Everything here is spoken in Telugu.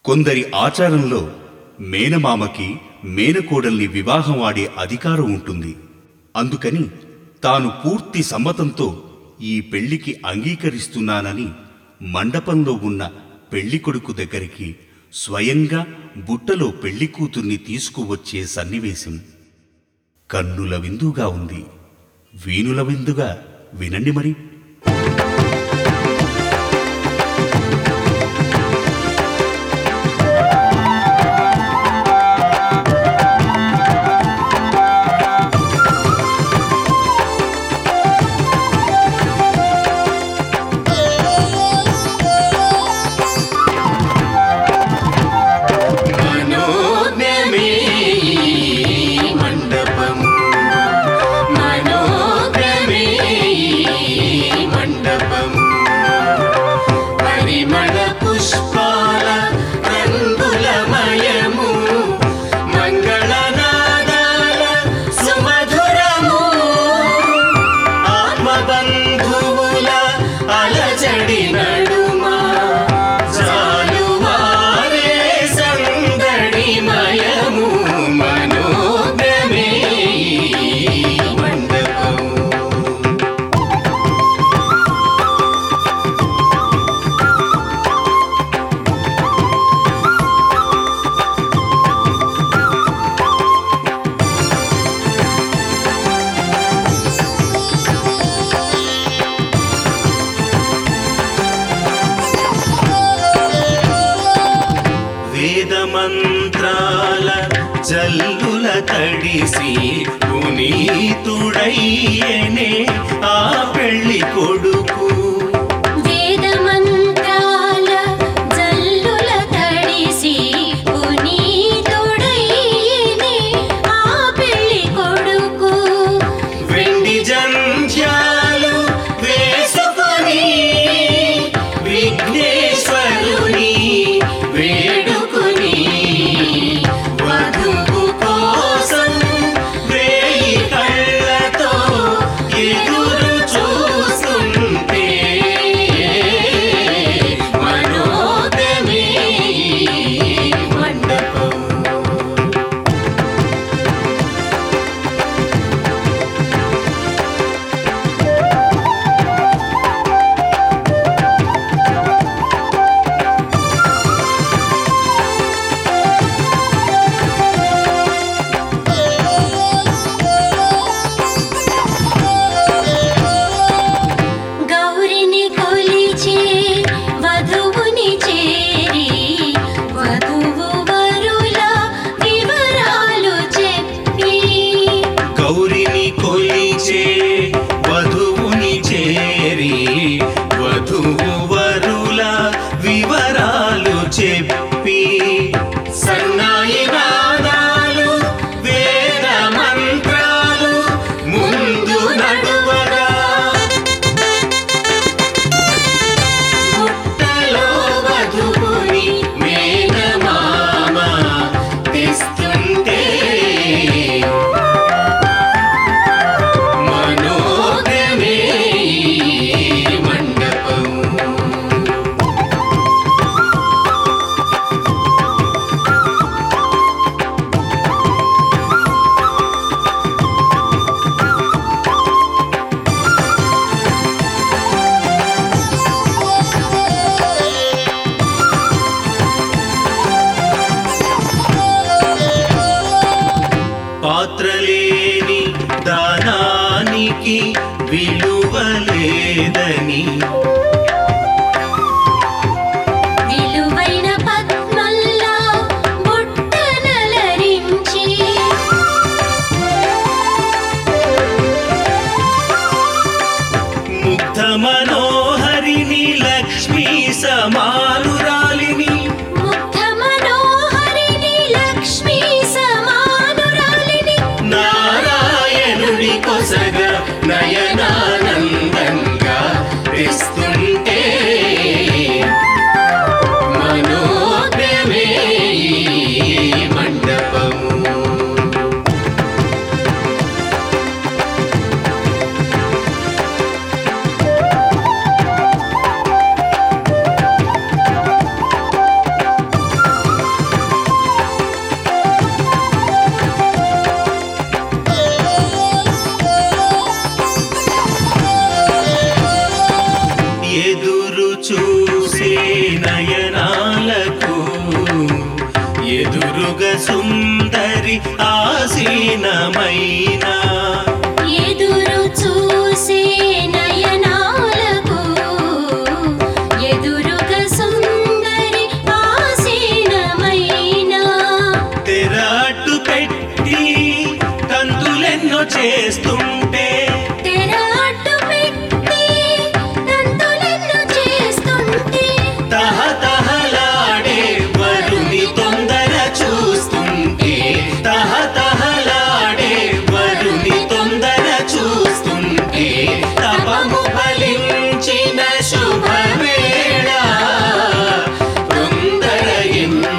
కొందరి ఆచారంలో మేనమామకి మేనకోడల్ని వివాహం ఆడే అధికారం ఉంటుంది అందుకని తాను పూర్తి సమ్మతంతో ఈ పెళ్లికి అంగీకరిస్తున్నానని మండపంలో ఉన్న పెళ్లి కొడుకు దగ్గరికి స్వయంగా బుట్టలో పెళ్లి కూతుర్ని తీసుకువచ్చే సన్నివేశం కన్నుల విందుగా ఉంది వీణుల విందుగా వినండి మరి మనోజ్ఞమే ఈ మండపం మనోజ్ఞమే ఈ మండపం పరిమళ పుష్పాల రంగులమయము మంగళనాదాల సుమధురము ఆత్మబంధువుల అలజడి నడుమా జాలువారే సందడిమయము మనోగమే ఈ మండపం వేదమంత్రాల జల్లుల తడిసి పునీతుడయ్యనే ఆ పెళ్లి కొడుకు వేదమంత్రాల జల్లుల తడిసి పునీతుడయ్యేనే ఆ పెళ్లి కొడుకు వెండి జంధ్యాలు వేసుకొని విఘ్నేశ్వరుని వేడుకుని వధువు కోసం వేయి కళ్ళతో ఎదురు చూస్తుంటే ఎదురుగ సుందరి ఆసీనమైన ఎదురు చూసే నయనాలకు ఎదురుగా సుందరి ఆసీనమైన తెరాటు పెట్టి తంతులెన్నో చేస్తుంటే తెరాటు పెట్టి తంతులెన్నో చేస్తుంటే తహతహలాడే వరుని తొందర చూస్తుంటే తహతహలాడే వరుని తొందర చూస్తుంటే తపము ఫలించిన శుభవేళ తొందర ఎన్న